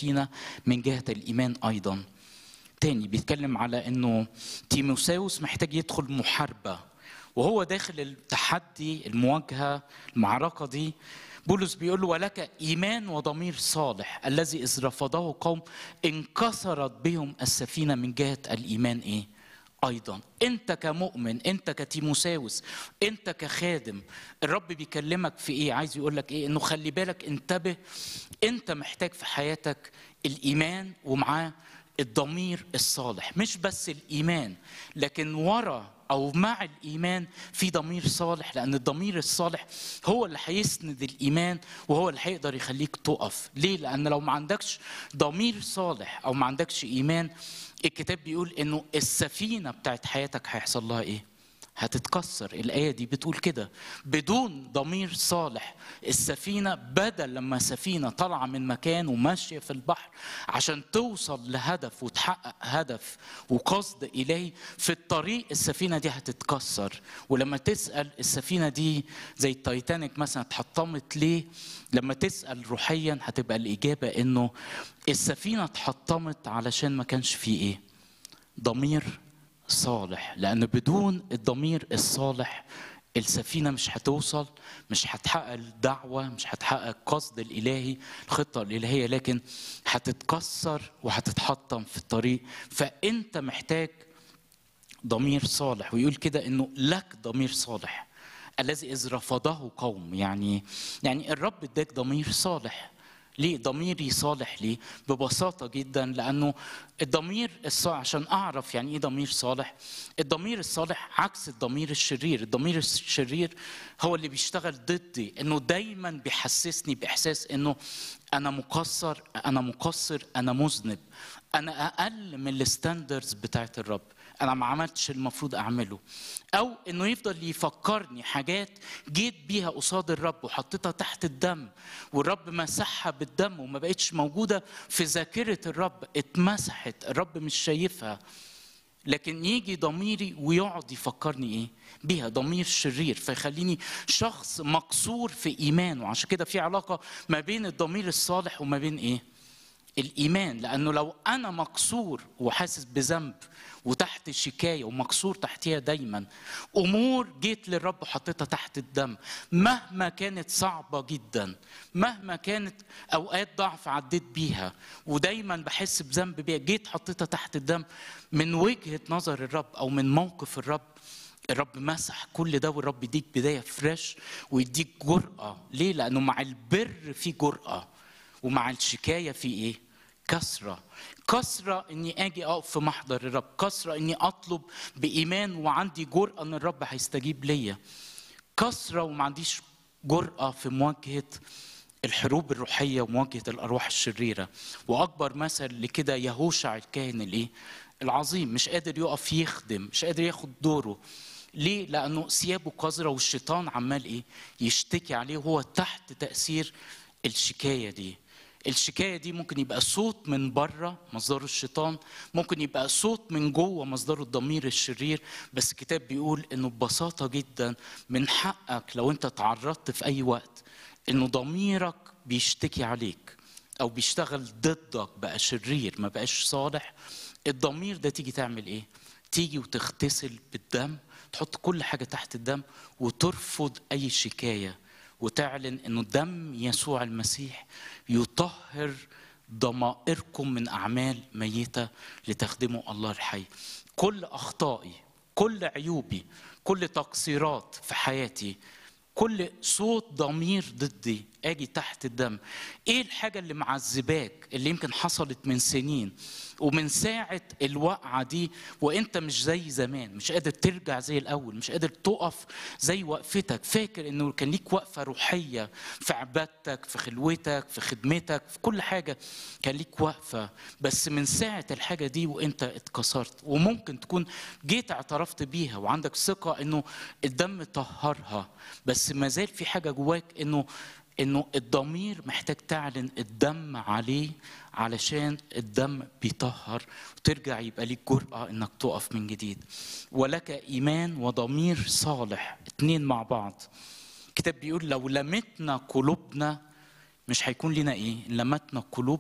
السفينة من جهة الإيمان أيضا تاني بيتكلم على أنه تيموساوس محتاج يدخل محاربة وهو داخل التحدي المواجهة المعركة دي بولس بيقول له ولك إيمان وضمير صالح الذي إذ رفضه قوم انكسرت بهم السفينة من جهة الإيمان إيه؟ ايضا انت كمؤمن انت كتيموساوس انت كخادم الرب بيكلمك في ايه عايز يقول لك ايه انه خلي بالك انتبه انت محتاج في حياتك الايمان ومعاه الضمير الصالح مش بس الايمان لكن ورا او مع الايمان في ضمير صالح لان الضمير الصالح هو اللي هيسند الايمان وهو اللي هيقدر يخليك تقف ليه لان لو ما عندكش ضمير صالح او ما عندكش ايمان الكتاب بيقول انه السفينه بتاعت حياتك هيحصل لها ايه هتتكسر الآية دي بتقول كده بدون ضمير صالح السفينة بدل لما سفينة طالعة من مكان وماشية في البحر عشان توصل لهدف وتحقق هدف وقصد إلهي في الطريق السفينة دي هتتكسر ولما تسأل السفينة دي زي التايتانيك مثلا اتحطمت ليه لما تسأل روحيا هتبقى الإجابة إنه السفينة اتحطمت علشان ما كانش فيه إيه ضمير صالح لأن بدون الضمير الصالح السفينة مش هتوصل مش هتحقق الدعوة مش هتحقق القصد الإلهي الخطة الإلهية لكن هتتكسر وهتتحطم في الطريق فأنت محتاج ضمير صالح ويقول كده إنه لك ضمير صالح الذي إذ رفضه قوم يعني يعني الرب اداك ضمير صالح ليه ضميري صالح ليه ببساطة جدا لأنه الضمير الصالح عشان أعرف يعني إيه ضمير صالح الضمير الصالح عكس الضمير الشرير الضمير الشرير هو اللي بيشتغل ضدي إنه دايما بيحسسني بإحساس إنه أنا مقصر أنا مقصر أنا مذنب أنا أقل من الستاندردز بتاعت الرب انا ما عملتش المفروض اعمله او انه يفضل يفكرني حاجات جيت بيها قصاد الرب وحطيتها تحت الدم والرب مسحها بالدم وما بقتش موجوده في ذاكره الرب اتمسحت الرب مش شايفها لكن يجي ضميري ويقعد يفكرني ايه بيها ضمير شرير فيخليني شخص مكسور في ايمانه عشان كده في علاقه ما بين الضمير الصالح وما بين ايه الايمان لانه لو انا مكسور وحاسس بذنب وتحت شكايه ومكسور تحتيها دايما امور جيت للرب وحطيتها تحت الدم مهما كانت صعبه جدا مهما كانت اوقات ضعف عديت بيها ودايما بحس بذنب بيها جيت حطيتها تحت الدم من وجهه نظر الرب او من موقف الرب الرب مسح كل ده والرب يديك بدايه فريش ويديك جرأه ليه لانه مع البر في جرأه ومع الشكايه في ايه كسرة كسرة اني اجي اقف في محضر الرب كسرة اني اطلب بايمان وعندي جرأة ان الرب هيستجيب ليا كسرة وما عنديش جرأة في مواجهة الحروب الروحية ومواجهة الأرواح الشريرة وأكبر مثل لكده يهوشع الكاهن الإيه؟ العظيم مش قادر يقف يخدم مش قادر ياخد دوره ليه؟ لأنه ثيابه قذرة والشيطان عمال إيه؟ يشتكي عليه وهو تحت تأثير الشكاية دي الشكايه دي ممكن يبقى صوت من بره مصدره الشيطان ممكن يبقى صوت من جوه مصدره الضمير الشرير بس الكتاب بيقول انه ببساطه جدا من حقك لو انت تعرضت في اي وقت انه ضميرك بيشتكي عليك او بيشتغل ضدك بقى شرير ما بقاش صالح الضمير ده تيجي تعمل ايه تيجي وتغتسل بالدم تحط كل حاجه تحت الدم وترفض اي شكايه وتعلن انه دم يسوع المسيح يطهر ضمائركم من اعمال ميته لتخدموا الله الحي كل اخطائي كل عيوبي كل تقصيرات في حياتي كل صوت ضمير ضدي اجي تحت الدم ايه الحاجه اللي معذباك اللي يمكن حصلت من سنين ومن ساعه الوقعه دي وانت مش زي زمان مش قادر ترجع زي الاول مش قادر تقف زي وقفتك فاكر انه كان ليك وقفه روحيه في عبادتك في خلوتك في خدمتك في كل حاجه كان ليك وقفه بس من ساعه الحاجه دي وانت اتكسرت وممكن تكون جيت اعترفت بيها وعندك ثقه انه الدم طهرها بس ما زال في حاجه جواك انه انه الضمير محتاج تعلن الدم عليه علشان الدم بيطهر وترجع يبقى ليك جرأة انك تقف من جديد ولك ايمان وضمير صالح اتنين مع بعض الكتاب بيقول لو لمتنا قلوبنا مش هيكون لنا ايه لمتنا قلوب